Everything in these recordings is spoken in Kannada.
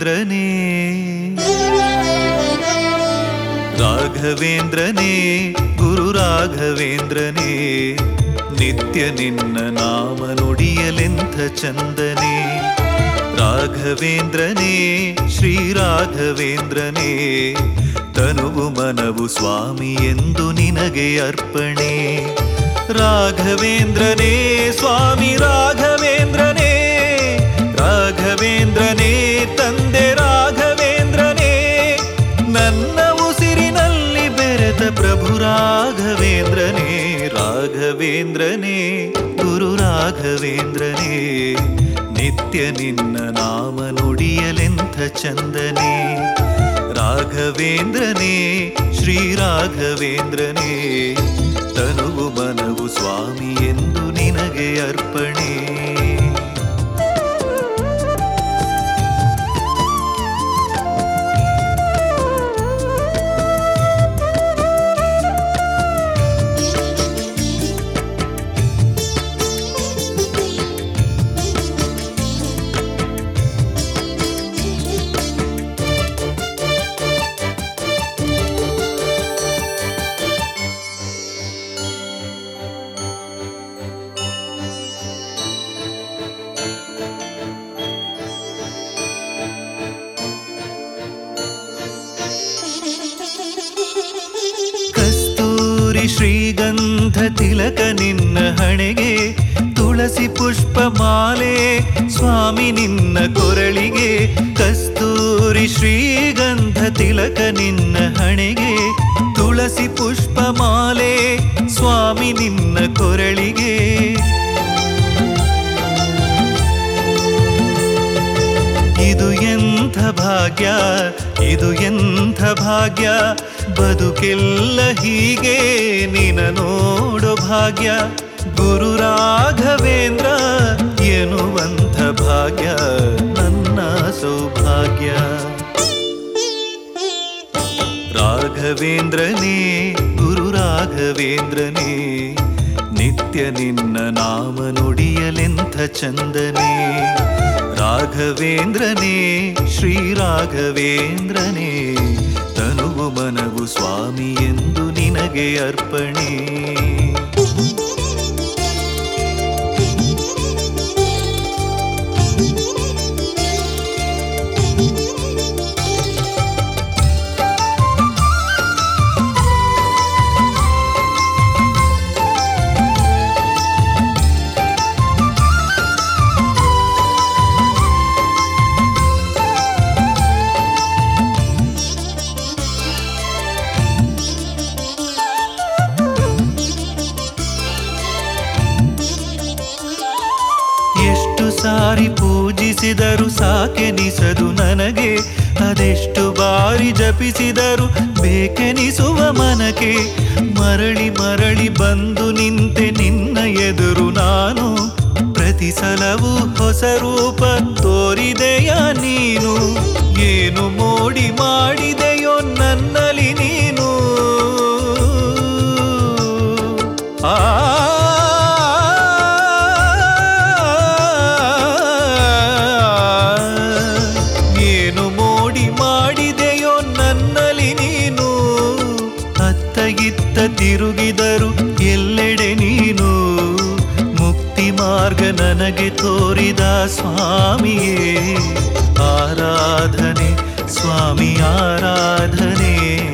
ರಾಘವೇಂದ್ರನೇ ರಾಘವೇಂದ್ರನೇ ಗುರು ರಾಘವೇಂದ್ರನೇ ನಿತ್ಯ ನಿನ್ನ ನಾಮ ನುಡಿಯಲೆಂಥ ಚಂದನೆ ರಾಘವೇಂದ್ರನೇ ಶ್ರೀ ರಾಘವೇಂದ್ರನೇ ತನುವು ಮನವು ಸ್ವಾಮಿ ಎಂದು ನಿನಗೆ ಅರ್ಪಣೆ ರಾಘವೇಂದ್ರನೇ ಸ್ವಾಮಿ ರಾಘವೇಂದ್ರನೇ ರಾಘವೇಂದ್ರನೇ ತಂದೆ ರಾಘವೇಂದ್ರನೇ ನನ್ನ ಉಸಿರಿನಲ್ಲಿ ಬೆರೆತ ಪ್ರಭು ರಾಘವೇಂದ್ರನೇ ರಾಘವೇಂದ್ರನೇ ಗುರು ರಾಘವೇಂದ್ರನೇ ನಿತ್ಯ ನಿನ್ನ ನಾಮ ನುಡಿಯಲೆಂಥ ಚಂದನೆ ರಾಘವೇಂದ್ರನೇ ಶ್ರೀ ರಾಘವೇಂದ್ರನೇ ತನುವು ಮನವು ಸ್ವಾಮಿ ಎಂದು ನಿನಗೆ ಅರ್ಪಣೆ ಕಸ್ತೂರಿ ಶ್ರೀಗಂಧ ತಿಲಕ ನಿನ್ನ ಹಣೆಗೆ ತುಳಸಿ ಪುಷ್ಪ ಮಾಲೆ ಸ್ವಾಮಿ ನಿನ್ನ ಕೊರಳಿಗೆ ಕಸ್ತೂರಿ ಶ್ರೀಗಂಧ ತಿಲಕ ನಿನ್ನ ಹಣೆಗೆ ತುಳಸಿ ಪುಷ್ಪ ಮಾಲೆ ಸ್ವಾಮಿ ನಿನ್ನ ಕೊರಳಿಗೆ ಇದು ಎಂಥ ಭಾಗ್ಯ ಇದು ಎಂಥ ಭಾಗ್ಯ ಬದುಕೆಲ್ಲ ಹೀಗೆ ನಿನ ನೋಡೋ ಭಾಗ್ಯ ಗುರು ರಾಘವೇಂದ್ರ ಎನ್ನುವಂಥ ಭಾಗ್ಯ ನನ್ನ ಸೌಭಾಗ್ಯ ರಾಘವೇಂದ್ರನೇ ಗುರು ರಾಘವೇಂದ್ರನೇ ನಿತ್ಯ ನಿನ್ನ ನಾಮ ನುಡಿಯಲೆಂಥ ಚಂದನೆ ರಾಘವೇಂದ್ರನೇ ಶ್ರೀ ರಾಘವೇಂದ್ರನೇ ತನುವು ಮನವು ಸ್ವಾಮಿ ಎಂದು ನಿನಗೆ ಅರ್ಪಣೆ ಎಷ್ಟು ಸಾರಿ ಪೂಜಿಸಿದರು ಸಾಕೆನಿಸದು ನನಗೆ ಅದೆಷ್ಟು ಬಾರಿ ಜಪಿಸಿದರು ಬೇಕೆನಿಸುವ ಮನಕೆ ಮರಳಿ ಮರಳಿ ಬಂದು ನಿಂತೆ ನಿನ್ನ ಎದುರು ನಾನು ಪ್ರತಿ ಸಲವೂ ಹೊಸ ರೂಪ ತೋರಿದೆಯ ನೀನು ಏನು ಮೋಡಿ ಮಾಡಿದೆಯೋ ನನ್ನಲ್ಲಿ ನೀನು ಆ ಏನು ಮೋಡಿ ಮಾಡಿದೆಯೋ ನನ್ನಲ್ಲಿ ನೀನು ಅತ್ತ ಇತ್ತ ತಿರುಗಿದರು ಎಲ್ಲೆಡೆ ನೀನು ಮುಕ್ತಿ ಮಾರ್ಗ ನನಗೆ ತೋರಿದ ಸ್ವಾಮಿಯೇ ಆರಾಧನೆ ಸ್ವಾಮಿ ಆರಾಧನೆ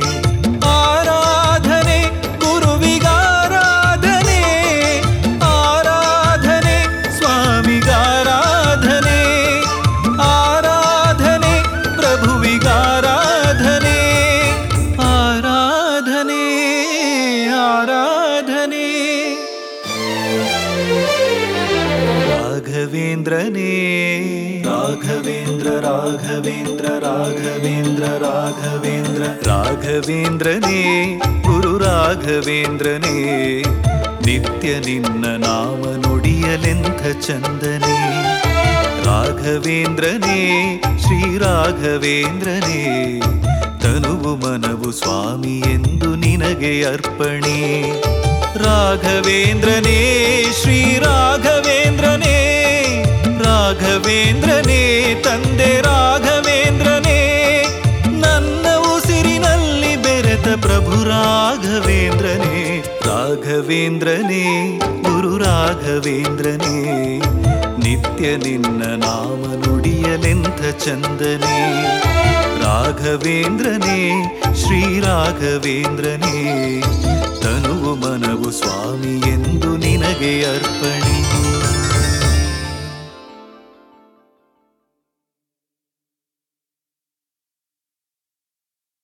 ಆರಾಧನೆ ಗುರುವಿಗಾರಾಧನೆ ಆರಾಧನೆ ಸ್ವಾಮಿಗಾರಾಧನೆ ಆರಾಧನೆ ಪ್ರಭುವಿಗಾರಾಧನೆ ಆರಾಧನೆ ಆರಾಧನೆ ರಾಘವೇಂದ್ರನೇ ರಾಘವೇಂದ್ರ ರಾಘವೇಂದ್ರ ರಾಘವೇಂದ್ರ ರಾಘವೇಂದ್ರ ರಾಘವೇಂದ್ರನೇ ಗುರು ರಾಘವೇಂದ್ರನೇ ನಿತ್ಯ ನಿನ್ನ ನಾಮ ನುಡಿಯಲೆಂಥ ಚಂದನೆ ರಾಘವೇಂದ್ರನೇ ಶ್ರೀ ರಾಘವೇಂದ್ರನೇ ತನುವು ಮನವು ಸ್ವಾಮಿ ಎಂದು ನಿನಗೆ ಅರ್ಪಣೆ ರಾಘವೇಂದ್ರನೇ ಶ್ರೀ ರಾಘವೇಂದ್ರನೇ ರಾಘವೇಂದ್ರನೇ ತಂದೆ ರಾಘವೇಂದ್ರ ರಾಘವೇಂದ್ರನೇ ರಾಘವೇಂದ್ರನೇ ಗುರು ರಾಘವೇಂದ್ರನೇ ನಿತ್ಯ ನಿನ್ನ ನಾಮ ನುಡಿಯಲೆಂಥ ಚಂದನೆ ರಾಘವೇಂದ್ರನೇ ಶ್ರೀ ರಾಘವೇಂದ್ರನೇ ತನುವು ಮನವು ಸ್ವಾಮಿ ಎಂದು ನಿನಗೆ ಅರ್ಪಣೆ